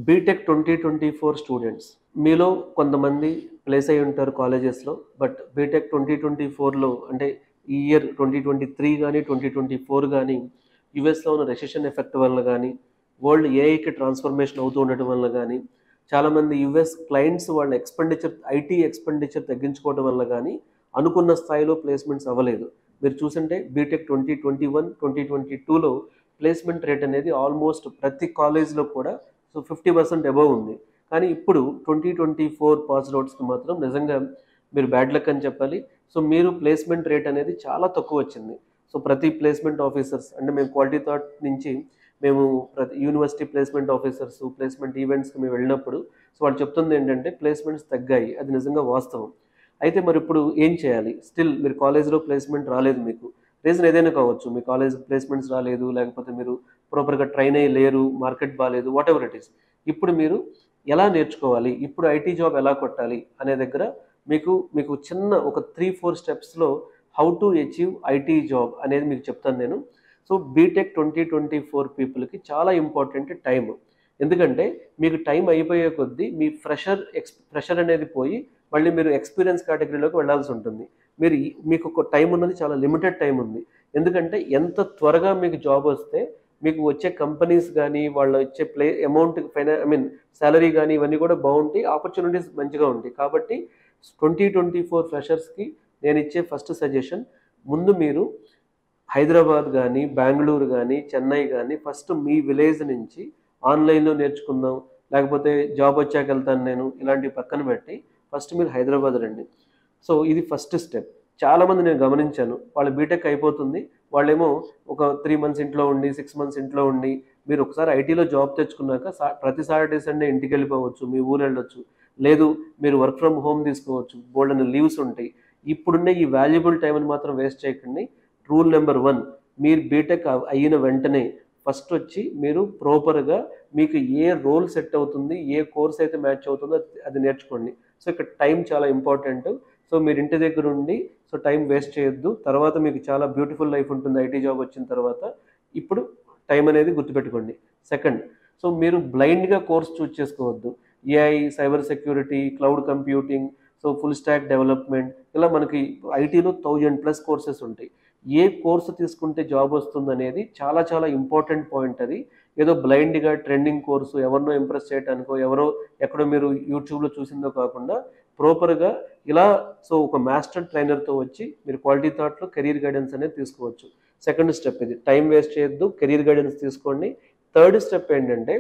BTech twenty twenty four students మీలో కొంతమంది place అయి ఉంటారు కాలేజెస్లో బట్ బీటెక్ ట్వంటీ ట్వంటీ ఫోర్లో అంటే ఈ ఇయర్ ట్వంటీ ట్వంటీ త్రీ కానీ ట్వంటీ ట్వంటీ ఫోర్ కానీ యుఎస్లో ఉన్న రెసెషన్ ఎఫెక్ట్ వల్ల కానీ వరల్డ్ ఏఐకి ట్రాన్స్ఫర్మేషన్ అవుతూ ఉండటం వల్ల కానీ చాలామంది యుఎస్ క్లయింట్స్ వాళ్ళ ఎక్స్పెండిచర్ ఐటీ ఎక్స్పెండిచర్ తగ్గించుకోవడం వల్ల కానీ అనుకున్న స్థాయిలో ప్లేస్మెంట్స్ అవ్వలేదు మీరు చూసింటే BTech twenty twenty one twenty twenty టూలో ప్లేస్మెంట్ రేట్ అనేది ఆల్మోస్ట్ ప్రతి కాలేజ్లో కూడా సో ఫిఫ్టీ పర్సెంట్ అబవ్ ఉంది కానీ ఇప్పుడు ట్వంటీ ట్వంటీ ఫోర్ పాస్ అవుట్స్కి మాత్రం నిజంగా మీరు బ్యాడ్ లక్ అని చెప్పాలి సో మీరు ప్లేస్మెంట్ రేట్ అనేది చాలా తక్కువ వచ్చింది సో ప్రతి ప్లేస్మెంట్ ఆఫీసర్స్ అంటే మేము క్వాలిటీ థాట్ నుంచి మేము ప్రతి యూనివర్సిటీ ప్లేస్మెంట్ ఆఫీసర్స్ ప్లేస్మెంట్ ఈవెంట్స్కి మేము వెళ్ళినప్పుడు సో వాళ్ళు చెప్తుంది ఏంటంటే ప్లేస్మెంట్స్ తగ్గాయి అది నిజంగా వాస్తవం అయితే మరి ఇప్పుడు ఏం చేయాలి స్టిల్ మీరు కాలేజ్లో ప్లేస్మెంట్ రాలేదు మీకు రీజన్ ఏదైనా కావచ్చు మీ కాలేజ్ ప్లేస్మెంట్స్ రాలేదు లేకపోతే మీరు ప్రాపర్గా ట్రైన్ అయ్యి లేరు మార్కెట్ బాగాలేదు వాట్ ఎవర్ ఇట్ ఈస్ ఇప్పుడు మీరు ఎలా నేర్చుకోవాలి ఇప్పుడు ఐటీ జాబ్ ఎలా కొట్టాలి అనే దగ్గర మీకు మీకు చిన్న ఒక త్రీ ఫోర్ స్టెప్స్లో how to achieve IT job అనేది మీకు చెప్తాను నేను so BTech twenty twenty four పీపుల్కి చాలా ఇంపార్టెంట్ టైం ఎందుకంటే మీకు టైం అయిపోయే కొద్దీ మీ ఫ్రెషర్ ఎక్స్ ఫ్రెషర్ అనేది పోయి మళ్ళీ మీరు ఎక్స్పీరియన్స్ కేటగిరీలోకి వెళ్ళాల్సి ఉంటుంది మీరు ఈ- మీకు ఒక టైం ఉన్నది చాలా లిమిటెడ్ టైం ఉంది ఎందుకంటే ఎంత త్వరగా మీకు జాబ్ వస్తే మీకు వచ్చే కంపెనీస్ కానీ వాళ్ళు ఇచ్చే ప్లే అమౌంట్ ఫైనా ఐ మీన్ శాలరీ కానీ ఇవన్నీ కూడా బాగుంటాయి ఆపర్చునిటీస్ మంచిగా ఉంటాయి కాబట్టి ట్వంటీ ట్వంటీ ఫోర్ ఫ్రెషర్స్కి నేను ఇచ్చే ఫస్ట్ సజెషన్ ముందు మీరు హైదరాబాద్ కానీ బెంగళూరు కానీ చెన్నై కానీ ఫస్ట్ మీ విలేజ్ నుంచి ఆన్లైన్లో నేర్చుకుందాం లేకపోతే జాబ్ వచ్చాక వెళ్తాను నేను ఇలాంటివి పక్కన పెట్టి ఫస్ట్ మీరు హైదరాబాద్ రండి సో ఇది ఫస్ట్ స్టెప్ చాలామంది నేను గమనించాను వాళ్ళ బీటెక్ అయిపోతుంది వాళ్ళేమో ఒక త్రీ మంత్స్ ఇంట్లో ఉండి సిక్స్ మంత్స్ ఇంట్లో ఉండి మీరు ఒకసారి ఐటీలో జాబ్ తెచ్చుకున్నాక సా- ప్రతి సాటర్డే సండే ఇంటికి వెళ్ళిపోవచ్చు మీ ఊరు వెళ్ళొచ్చు లేదు మీరు వర్క్ ఫ్రమ్ హోమ్ తీసుకోవచ్చు బోల్డ్ అని లీవ్స్ ఉంటాయి ఇప్పుడున్న ఈ వాల్యుబుల్ టైంని మాత్రం వేస్ట్ చేయకండి రూల్ నెంబర్ వన్ మీరు బీటెక్ అయిన వెంటనే ఫస్ట్ వచ్చి మీరు ప్రాపర్గా మీకు ఏ రోల్ సెట్ అవుతుంది ఏ కోర్స్ అయితే మ్యాచ్ అవుతుందో అది- అది నేర్చుకోండి సో ఇక్కడ టైం చాలా ఇంపార్టెంట్ సో మీరు ఇంటి దగ్గర ఉండి సో టైం వేస్ట్ చేయొద్దు తర్వాత మీకు చాలా బ్యూటిఫుల్ లైఫ్ ఉంటుంది ఐటీ జాబ్ వచ్చిన తర్వాత ఇప్పుడు టైం అనేది గుర్తుపెట్టుకోండి సెకండ్ సో మీరు బ్లైండ్గా కోర్స్ చూస్ చేసుకోవద్దు AI cyber security cloud computing so full stack development ఇలా మనకి ఐటీలో థౌజండ్ ప్లస్ కోర్సెస్ ఉంటాయి ఏ కోర్సు తీసుకుంటే జాబ్ వస్తుంది అనేది చాలా చాలా ఇంపార్టెంట్ పాయింట్ అది ఏదో బ్లైండ్గా ట్రెండింగ్ కోర్సు ఎవరినో ఇంప్రెస్ చేయడానికో ఎవరో ఎక్కడో మీరు యూట్యూబ్లో చూసిందో కాకుండా ప్రాపర్గా ఇలా సో ఒక మాస్టర్ ట్రైనర్తో వచ్చి మీరు క్వాలిటీ థాట్లో కెరీర్ గైడెన్స్ అనేది తీసుకోవచ్చు సెకండ్ స్టెప్ ఇది టైం వేస్ట్ చేయొద్దు కెరీర్ గైడెన్స్ తీసుకోండి థర్డ్ స్టెప్ ఏంటంటే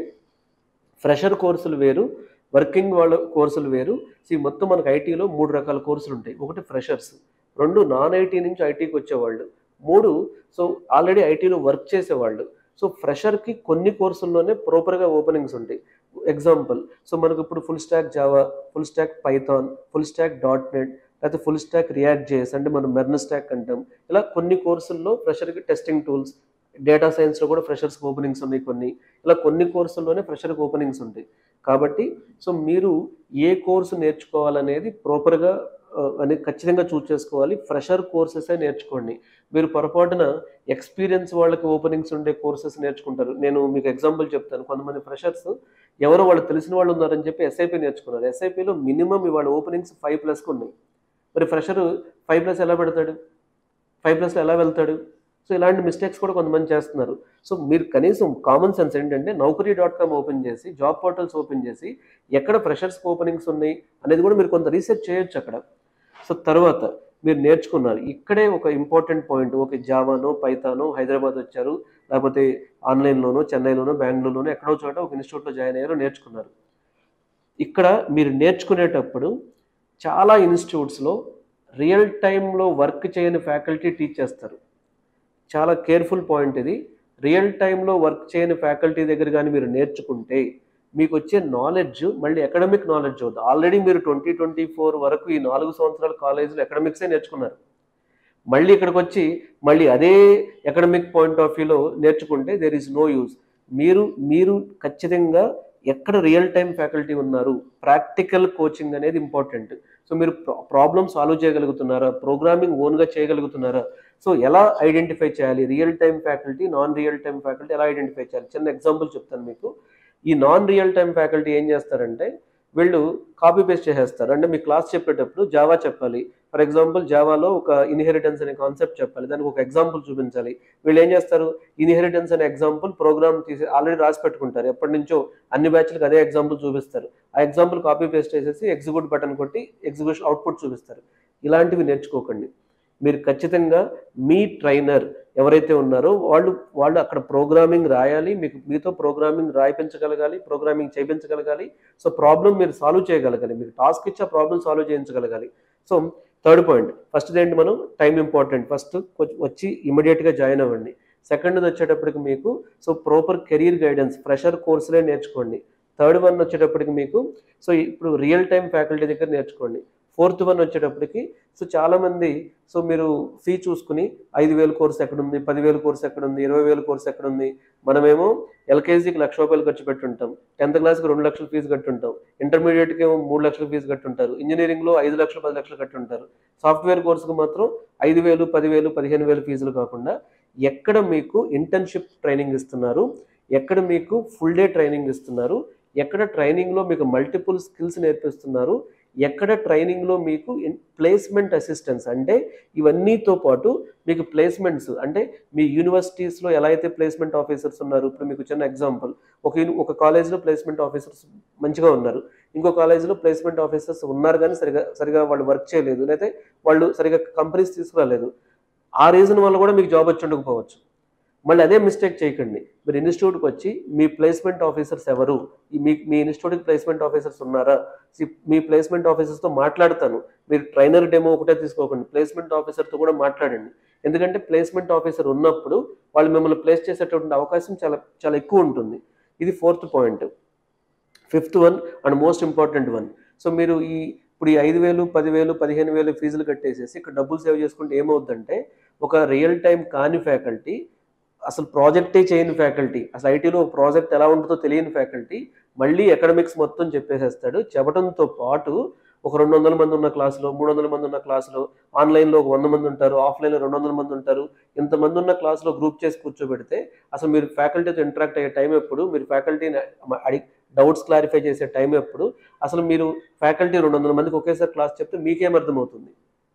ఫ్రెషర్ కోర్సులు వేరు వర్కింగ్ వాళ్ళ కోర్సులు వేరు సో ఈ మొత్తం మనకు ఐటీలో మూడు రకాల కోర్సులు ఉంటాయి ఒకటి ఫ్రెషర్స్ రెండు నాన్ ఐటీ నుంచి ఐటీకి వచ్చేవాళ్ళు మూడు సో ఆల్రెడీ ఐటీలో వర్క్ చేసేవాళ్ళు సో ఫ్రెషర్కి కొన్ని కోర్సుల్లోనే ప్రాపర్గా ఓపెనింగ్స్ ఉంటాయి ఎగ్జాంపుల్ సో మనకు ఇప్పుడు full stack Java full stack Python full stack dot net లేకపోతే ఫుల్ స్టాక్ రియాక్ట్ జేఎస్ అంటే మనం మెర్న్ స్టాక్ అంటాం ఇలా కొన్ని కోర్సుల్లో ఫ్రెషర్కి టెస్టింగ్ టూల్స్ డేటా సైన్స్లో కూడా ఫ్రెషర్స్కి ఓపెనింగ్స్ ఉన్నాయి కొన్ని ఇలా కొన్ని కోర్సుల్లోనే ఫ్రెషర్కి ఓపెనింగ్స్ ఉంటాయి కాబట్టి సో మీరు ఏ కోర్సు నేర్చుకోవాలనేది ప్రాపర్గా అనేది ఖచ్చితంగా చూస్ చేసుకోవాలి ఫ్రెషర్ కోర్సెసే నేర్చుకోండి మీరు పొరపాటున ఎక్స్పీరియన్స్ వాళ్ళకి ఓపెనింగ్స్ ఉండే కోర్సెస్ నేర్చుకుంటారు నేను మీకు ఎగ్జాంపుల్ చెప్తాను కొంతమంది ఫ్రెషర్స్ ఎవరో వాళ్ళు తెలిసిన వాళ్ళు ఉన్నారని చెప్పి ఎస్ఐపి నేర్చుకున్నారు ఎస్ఐపిలో మినిమం ఇవాళ ఓపెనింగ్స్ ఫైవ్ ప్లస్కి ఉన్నాయి మరి ఫ్రెషర్ ఫైవ్ ప్లస్ ఎలా పెడతాడు ఫైవ్ ప్లస్లో ఎలా వెళ్తాడు సో ఇలాంటి మిస్టేక్స్ కూడా కొంతమంది చేస్తున్నారు సో మీరు కనీసం కామన్ సెన్స్ ఏంటంటే నౌకరీ డాట్ కామ్ ఓపెన్ చేసి జాబ్ పోర్టల్స్ ఓపెన్ చేసి ఎక్కడ ఫ్రెషర్స్ ఓపెనింగ్స్ ఉన్నాయి అనేది కూడా మీరు కొంత రీసెర్చ్ చేయొచ్చు అక్కడ సో తర్వాత మీరు నేర్చుకున్నారు ఇక్కడే ఒక ఇంపార్టెంట్ పాయింట్ ఒక జావానో పైథానో హైదరాబాద్ వచ్చారు లేకపోతే ఆన్లైన్లోనో చెన్నైలోనో బెంగళూరులోనో ఎక్కడో చోట ఒక ఇన్స్టిట్యూట్లో జాయిన్ అయ్యారో నేర్చుకున్నారు ఇక్కడ మీరు నేర్చుకునేటప్పుడు చాలా ఇన్స్టిట్యూట్స్లో రియల్ టైంలో వర్క్ చేయని ఫ్యాకల్టీ టీచ్ చేస్తారు చాలా కేర్ఫుల్ పాయింట్ ఇది రియల్ టైంలో వర్క్ చేయని ఫ్యాకల్టీ దగ్గర కానీ మీరు నేర్చుకుంటే మీకు వచ్చే నాలెడ్జ్ మళ్ళీ అకాడమిక్ నాలెడ్జ్ అవుతుంది ఆల్రెడీ మీరు ట్వంటీ ట్వంటీ ఫోర్ వరకు ఈ నాలుగు సంవత్సరాల కాలేజీలో అకాడమిక్సే నేర్చుకున్నారు మళ్ళీ ఇక్కడికి వచ్చి మళ్ళీ అదే అకాడమిక్ పాయింట్ ఆఫ్ వ్యూలో నేర్చుకుంటే దేర్ ఈజ్ నో యూజ్ మీరు మీరు ఖచ్చితంగా ఎక్కడ రియల్ టైం ఫ్యాకల్టీ ఉన్నారు ప్రాక్టికల్ కోచింగ్ అనేది ఇంపార్టెంట్ సో మీరు ప్రాబ్లమ్ సాల్వ్ చేయగలుగుతున్నారా ప్రోగ్రామింగ్ ఓన్గా చేయగలుగుతున్నారా సో ఎలా ఐడెంటిఫై చేయాలి real time faculty non real time faculty ఎలా ఐడెంటిఫై చేయాలి చిన్న ఎగ్జాంపుల్ చెప్తాను మీకు ఈ నాన్ రియల్ టైం ఫ్యాకల్టీ ఏం చేస్తారంటే వీళ్ళు కాపీ పేస్ట్ చేసేస్తారు అంటే మీ క్లాస్ చెప్పేటప్పుడు జావా చెప్పాలి ఫర్ ఎగ్జాంపుల్ జావాలో ఒక ఇన్హెరిటెన్స్ అనే కాన్సెప్ట్ చెప్పాలి దానికి ఒక ఎగ్జాంపుల్ చూపించాలి వీళ్ళు ఏం చేస్తారు ఇన్హెరిటెన్స్ అనే ఎగ్జాంపుల్ ప్రోగ్రామ్ తీసి ఆల్రెడీ రాసి పెట్టుకుంటారు ఎప్పటి నుంచో అన్ని బ్యాచ్లకు అదే ఎగ్జాంపుల్ చూపిస్తారు ఆ ఎగ్జాంపుల్ కాపీ పేస్ట్ చేసేసి ఎగ్జిక్యూట్ బటన్ కొట్టి ఎగ్జిక్యూషన్ అవుట్పుట్ చూపిస్తారు ఇలాంటివి నేర్చుకోకండి మీరు ఖచ్చితంగా మీ ట్రైనర్ ఎవరైతే ఉన్నారో వాళ్ళు వాళ్ళు అక్కడ ప్రోగ్రామింగ్ రాయాలి మీకు మీతో ప్రోగ్రామింగ్ రాయిపించగలగాలి ప్రోగ్రామింగ్ చేయించగలగాలి సో ప్రాబ్లం మీరు సాల్వ్ చేయగలగాలి మీకు టాస్క్ ఇచ్చే ప్రాబ్లం సాల్వ్ చేయించగలగాలి సో థర్డ్ పాయింట్ ఫస్ట్ ఏంటి మనం టైం ఇంపార్టెంట్ ఫస్ట్ వచ్చి ఇమీడియట్గా జాయిన్ అవ్వండి సెకండ్ వచ్చేటప్పటికి మీకు so proper career guidance fresher కోర్సులే నేర్చుకోండి థర్డ్ వన్ వచ్చేటప్పటికి మీకు సో ఇప్పుడు రియల్ టైం ఫ్యాకల్టీ దగ్గర నేర్చుకోండి ఫోర్త్ వన్ వచ్చేటప్పటికి సో చాలామంది సో మీరు ఫీ చూసుకుని ఐదు వేలు కోర్స్ ఎక్కడుంది పదివేలు కోర్స్ ఎక్కడుంది ఇరవై వేలు కోర్స్ ఎక్కడుంది మనమేమో ఎల్కేజీకి లక్ష రూపాయలు ఖర్చు పెట్టుంటాం టెన్త్ క్లాస్కి రెండు లక్షలు ఫీజు కట్టుంటాం ఇంటర్మీడియట్కి ఏమో మూడు లక్షలు ఫీజు కట్టుంటారు ఇంజనీరింగ్లో ఐదు లక్షలు పది లక్షలు కట్టుంటారు సాఫ్ట్వేర్ కోర్సుకు మాత్రం ఐదు వేలు పదివేలు పదిహేను వేలు ఫీజులు కాకుండా ఎక్కడ మీకు ఇంటర్న్షిప్ ట్రైనింగ్ ఇస్తున్నారు ఎక్కడ మీకు ఫుల్ డే ట్రైనింగ్ ఇస్తున్నారు ఎక్కడ ట్రైనింగ్లో మీకు మల్టిపుల్ స్కిల్స్ నేర్పిస్తున్నారు ఎక్కడ ట్రైనింగ్లో మీకు ప్లేస్మెంట్ అసిస్టెన్స్ అంటే ఇవన్నీతో పాటు మీకు ప్లేస్మెంట్స్ అంటే మీ యూనివర్సిటీస్లో ఎలా అయితే ప్లేస్మెంట్ ఆఫీసర్స్ ఉన్నారు ఇప్పుడు మీకు చిన్న ఎగ్జాంపుల్ ఒక యూని ఒక కాలేజ్లో ప్లేస్మెంట్ ఆఫీసర్స్ మంచిగా ఉన్నారు ఇంకో కాలేజీలో ప్లేస్మెంట్ ఆఫీసర్స్ ఉన్నారు కానీ సరిగా సరిగా వాళ్ళు వర్క్ చేయలేదు లేకపోతే వాళ్ళు సరిగా కంపెనీస్ తీసుకురాలేదు ఆ రీజన్ వల్ల కూడా మీకు జాబ్ వచ్చి ఉండకపోవచ్చు మళ్ళీ అదే మిస్టేక్ చేయకండి మీరు ఇన్స్టిట్యూట్కి వచ్చి మీ ప్లేస్మెంట్ ఆఫీసర్స్ ఎవరు ఈ మీ మీ ఇన్స్టిట్యూట్కి ప్లేస్మెంట్ ఆఫీసర్స్ ఉన్నారా సి- మీ ప్లేస్మెంట్ ఆఫీసర్స్తో మాట్లాడతాను మీరు ట్రైనర్ డెమో ఒకటే తీసుకోకండి ప్లేస్మెంట్ ఆఫీసర్తో కూడా మాట్లాడండి ఎందుకంటే ప్లేస్మెంట్ ఆఫీసర్ ఉన్నప్పుడు వాళ్ళు మిమ్మల్ని ప్లేస్ చేసేటువంటి అవకాశం చాలా చాలా ఎక్కువ ఉంటుంది ఇది fourth point fifth one and most important one so మీరు ఈ ఇప్పుడు ఈ ఐదు వేలు పదివేలు పదిహేను వేలు ఫీజులు కట్టేసేసి ఇక్కడ డబ్బులు సేవ్ చేసుకుంటే ఏమవుద్దంటే ఒక రియల్ టైం కాని ఫ్యాకల్టీ అసలు ప్రాజెక్టే చేయని ఫ్యాకల్టీ అసలు ఐటీలో ప్రాజెక్ట్ ఎలా ఉంటుందో తెలియని ఫ్యాకల్టీ మళ్ళీ ఎకడమిక్స్ మొత్తం చెప్పేసేస్తాడు చెప్పడంతో పాటు ఒక రెండు వందల మంది ఉన్న క్లాసులో మూడు వందల మంది ఉన్న క్లాసులో ఆన్లైన్లో ఒక వంద మంది ఉంటారు ఆఫ్లైన్లో రెండు వందల మంది ఉంటారు ఇంతమంది ఉన్న క్లాసులో గ్రూప్ చేసి కూర్చోబెడితే అసలు మీరు ఫ్యాకల్టీతో ఇంటరాక్ట్ అయ్యే టైం ఎప్పుడు మీరు ఫ్యాకల్టీని అడిగి డౌట్స్ క్లారిఫై చేసే టైం ఎప్పుడు అసలు మీరు ఫ్యాకల్టీ రెండు వందల మందికి ఒకేసారి క్లాస్ చెప్తే మీకేం అర్థమవుతుంది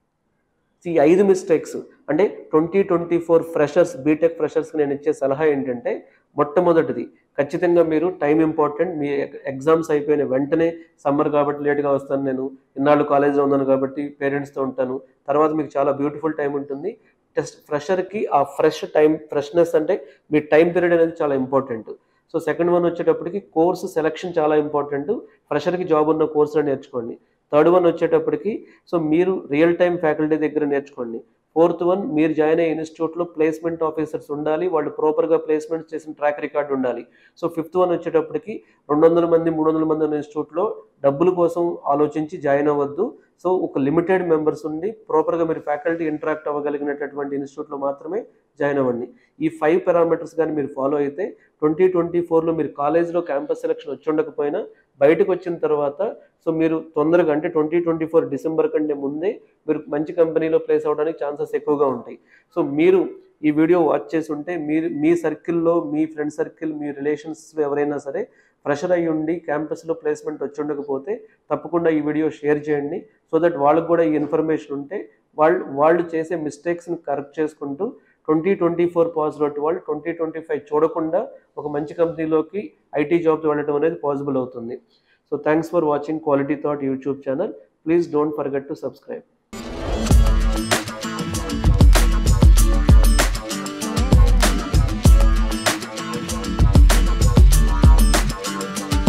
ఈ ఐదు మిస్టేక్స్ అంటే twenty twenty four freshers BTech ఫ్రెషర్స్కి నేను ఇచ్చే సలహా ఏంటంటే మొట్టమొదటిది ఖచ్చితంగా మీరు టైం ఇంపార్టెంట్ మీ ఎగ్జామ్స్ అయిపోయిన వెంటనే సమ్మర్ కాబట్టి లేట్గా వస్తాను నేను ఇన్నాళ్ళు కాలేజ్లో ఉన్నాను కాబట్టి పేరెంట్స్తో ఉంటాను తర్వాత మీకు చాలా బ్యూటిఫుల్ టైం ఉంటుంది టెస్ట్ ఫ్రెషర్కి ఆ ఫ్రెష్ టైం ఫ్రెష్నెస్ అంటే మీ టైం పీరియడ్ అనేది చాలా ఇంపార్టెంట్ సో సెకండ్ వన్ వచ్చేటప్పటికి కోర్సు సెలక్షన్ చాలా ఇంపార్టెంట్ ఫ్రెషర్కి జాబ్ ఉన్న కోర్సులో నేర్చుకోండి థర్డ్ వన్ వచ్చేటప్పటికి సో మీరు రియల్ టైం ఫ్యాకల్టీ దగ్గర నేర్చుకోండి ఫోర్త్ వన్ మీరు జాయిన్ అయ్యే ఇన్స్టిట్యూట్లో ప్లేస్మెంట్ ఆఫీసర్స్ ఉండాలి వాళ్ళు ప్రాపర్గా ప్లేస్మెంట్స్ చేసిన ట్రాక్ రికార్డ్ ఉండాలి సో ఫిఫ్త్ వన్ వచ్చేటప్పటికి రెండు వందల మంది మూడు వందల మంది ఉన్న ఇన్స్టిట్యూట్లో డబ్బుల కోసం ఆలోచించి జాయిన్ అవ్వద్దు సో ఒక లిమిటెడ్ మెంబర్స్ ఉండి ప్రాపర్గా మీరు ఫ్యాకల్టీ ఇంటరాక్ట్ అవ్వగలిగినటువంటి ఇన్స్టిట్యూట్లో మాత్రమే జాయిన్ అవ్వండి ఈ ఫైవ్ పారామీటర్స్ కానీ మీరు ఫాలో అయితే ట్వంటీ ట్వంటీ ఫోర్లో మీరు కాలేజ్లో క్యాంపస్ సెలక్షన్ వచ్చి ఉండకపోయినా బయటకు వచ్చిన తర్వాత సో మీరు తొందరగా అంటే ట్వంటీ ట్వంటీ ఫోర్ డిసెంబర్ కంటే ముందే మీరు మంచి కంపెనీలో ప్లేస్ అవ్వడానికి ఛాన్సెస్ ఎక్కువగా ఉంటాయి సో మీరు ఈ వీడియో వాచ్ చేసి ఉంటే మీరు మీ సర్కిల్లో మీ ఫ్రెండ్ సర్కిల్ మీ రిలేషన్స్లో ఎవరైనా సరే ప్రెషర్ అయ్యి ఉండి క్యాంపస్లో ప్లేస్మెంట్ వచ్చి ఉండకపోతే తప్పకుండా ఈ వీడియో షేర్ చేయండి సో దట్ వాళ్ళకు కూడా ఈ ఇన్ఫర్మేషన్ ఉంటే వాళ్ళు వాళ్ళు చేసే మిస్టేక్స్ని కరెక్ట్ చేసుకుంటూ twenty twenty four pass out వాళ్ళు ట్వంటీ ట్వంటీ ఫైవ్ చూడకుండా ఒక మంచి కంపెనీలోకి ఐటీ జాబ్కి వెళ్ళడం అనేది పాసిబుల్ అవుతుంది so thanks for watching quality thought YouTube channel please don't forget to subscribe